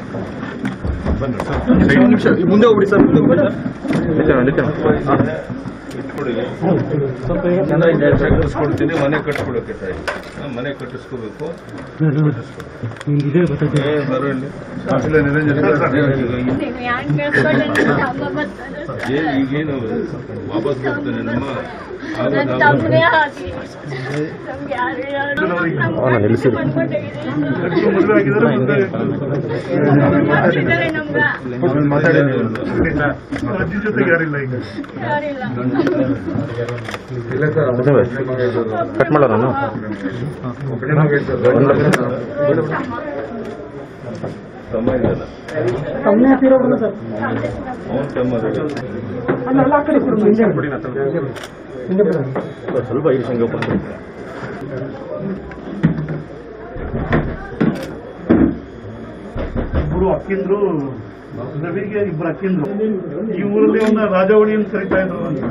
ನಿಮಿಷ ಮುಂದೆ ಹೋಗ್ಬಿಡಿ ಸರ್ ಮುಂದೆ ಹೋಗ್ಬಿಡಿ ಸರ್ ಇಟ್ಕೊಡಿ ಕಟ್ಟಿಸ್ಕೊಡ್ತೀನಿ ಮನೆ ಕಟ್ಕೊಡಕ್ಕೆ ತಾಯಿ ಹಾ, ಮನೆ ಕಟ್ಟಿಸ್ಕೋಬೇಕು ಏ, ಬರೋ ಇಲ್ಲಿ. ನೀನು ಯಾನ್ ಕೇಳ್ಕೊಂಡೆ ಅಮ್ಮ ಬರ್ತಾನೆ ಏ, ಈಗೇನು ವಾಪಸ್ ಬರ್ತಾನೆ ನಮ್ಮ ಆಗೋದು ನನ್ನ ಆಗೋದು. ತಮ್ಮನೇ ಆಗಿ ನಮ್ಗೆ ಯಾರು ಯಾರು ನಮ್ಮ ಮಾತಾಡಿದ್ದಾರೆ ನಮ್ಗೆ ಯಾರಿಲ್ಲ ಕಟ್ ಮಾಡೋ ನಾನು ತಮ್ಮ ಇದೆಯಲ್ಲ ಅವ್ನ್ ತಮ್ಮ ಇದ್ದಾನೆ. ಸ್ವಲ್ಪ ಈ ಸಂಗಪ್ಪ ಇಬ್ಬರು ಅಕ್ಕಿಂದ್ರು ರವಿಗೆ ಇಬ್ಬರು ಅಕ್ಕಿಂದ್ರು ಈ ಊರಲ್ಲಿ ಒಂದು ರಾಜವಳಿ ಅಂತ ಕರಿತಾ ಇದ್ರು ಅಂತ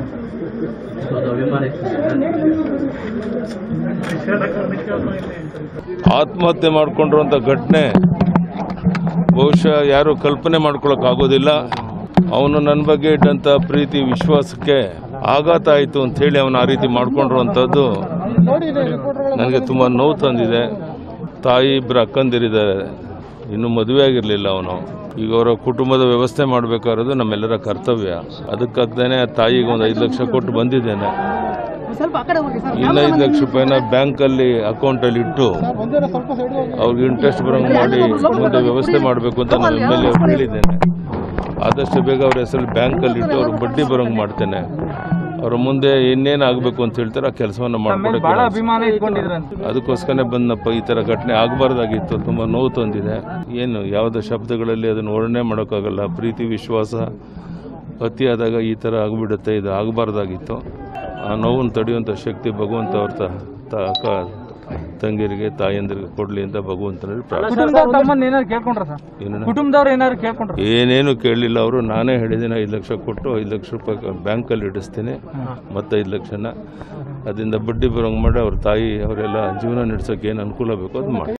ವಿಷಾದ ಕಾರಣಕ್ಕೆ ಅವ್ರನ್ನ ಇಲ್ಲಿ ಕರೀತಾರೆ. ಆತ್ಮಹತ್ಯೆ ಮಾಡಿಕೊಂಡಿರುವಂಥ ಘಟನೆ ಬಹುಶಃ ಯಾರು ಕಲ್ಪನೆ ಮಾಡ್ಕೊಳಕ್ ಆಗೋದಿಲ್ಲ ಅವನು ನನ್ನ ಬಗ್ಗೆ ಇಟ್ಟಂಥ ಪ್ರೀತಿ ವಿಶ್ವಾಸಕ್ಕೆ ಆಘಾತ ಆಯಿತು ಅಂತ ಹೇಳಿ ಅವನು ಆ ರೀತಿ ಮಾಡ್ಕೊಂಡಿರುವಂಥದ್ದು ನನಗೆ ತುಂಬ ನೋವು ತಂದಿದೆ ತಾಯಿ ಇಬ್ಬರು ಅಕ್ಕಂದಿರಿದ್ದಾರೆ ಇನ್ನೂ ಮದುವೆ ಆಗಿರಲಿಲ್ಲ ಅವನು ಈಗ ಅವರ ಕುಟುಂಬದ ವ್ಯವಸ್ಥೆ ಮಾಡಬೇಕಾಗಿರೋದು ನಮ್ಮೆಲ್ಲರ ಕರ್ತವ್ಯ ಅದಕ್ಕಾಗ್ದೇ ತಾಯಿಗೆ ಒಂದು ಐದು ಲಕ್ಷ ಕೊಟ್ಟು ಬಂದಿದ್ದೇನೆ ಇನ್ನು ಐದು ಲಕ್ಷ ರೂಪಾಯಿನ ಬ್ಯಾಂಕಲ್ಲಿ ಅಕೌಂಟಲ್ಲಿ ಇಟ್ಟು ಅವ್ರಿಗೆ ಇಂಟ್ರೆಸ್ಟ್ ಬರೋಂಗೆ ಮಾಡಿ ಮುಂದೆ ವ್ಯವಸ್ಥೆ ಮಾಡಬೇಕು ಅಂತ ನಾನು ಎಮ್ ಎಲ್ ಎ ಹೇಳಿದ್ದೇನೆ ಆದಷ್ಟು ಬೇಗ ಅವ್ರ ಹೆಸರಲ್ಲಿ ಬ್ಯಾಂಕಲ್ಲಿ ಇಟ್ಟು ಅವ್ರಿಗೆ ಬಡ್ಡಿ ಬರೋಂಗೆ ಮಾಡ್ತೇನೆ ಅವ್ರ ಮುಂದೆ ಇನ್ನೇನು ಆಗಬೇಕು ಅಂತ ಹೇಳ್ತಾರೆ ಆ ಕೆಲಸವನ್ನು ಮಾಡ್ಕೊಡಕ್ಕೆ ಅಭಿಮಾನ ಇಟ್ಕೊಂಡಿದ್ರಂತ ಅದಕ್ಕೋಸ್ಕರನೇ ಬಂದಪ್ಪ ಈ ಥರ ಘಟನೆ ಆಗಬಾರ್ದಾಗಿತ್ತು ತುಂಬ ನೋವು ತಂದಿದೆ ಏನು ಯಾವುದೇ ಶಬ್ದಗಳಲ್ಲಿ ಅದನ್ನು ವರ್ಣನೆ ಮಾಡೋಕ್ಕಾಗಲ್ಲ ಪ್ರೀತಿ ವಿಶ್ವಾಸ ಅತಿಯಾದಾಗ ಈ ಥರ ಆಗಿಬಿಡುತ್ತೆ ಇದು ಆಗಬಾರ್ದಾಗಿತ್ತು ಆ ನೋವನ್ನು ತಡೆಯುವಂಥ ಶಕ್ತಿ ಭಗವಂತ ಅವ್ರ ತ- ತ- ಅಕ್ಕ ತಂಗಿಯರಿಗೆ ತಾಯಂದಿರಿಗೆ ಕೊಡಲಿ ಅಂತ ಭಗವಂತನಲ್ಲಿ ಪ್ರಾರ್ಥನೆ ಕುಟುಂಬದವ್ರು ತಮ್ಮನ್ನ ಏನಾರು ಕೇಳ್ಕೊಂಡ್ರ ಸರ್ ಏನನ್ನ? ಕುಟುಂಬದವ್ರು ಏನಾರು ಕೇಳ್ಕೊಂಡ್ರ ಏನೇನು ಕೇಳಲಿಲ್ಲ ಅವರು ನಾನೇ ಹೇಳಿದ್ದೀನಿ ಐದು ಲಕ್ಷ ಕೊಟ್ಟು ಐದು ಲಕ್ಷ ರೂಪಾಯಿ ಬ್ಯಾಂಕಲ್ಲಿ ಇಡಿಸ್ತೀನಿ ಮತ್ತೆ ಐದು ಲಕ್ಷನ ಅದರಿಂದ ಬಡ್ಡಿ ಬರೋಂಗೆ ಮಾಡಿ ಅವ್ರ ತಾಯಿ ಅವರೆಲ್ಲ ಜೀವನ ನಡೆಸೋಕೆ ಏನು ಅನುಕೂಲ ಬೇಕೋ ಅದು ಮಾಡಿ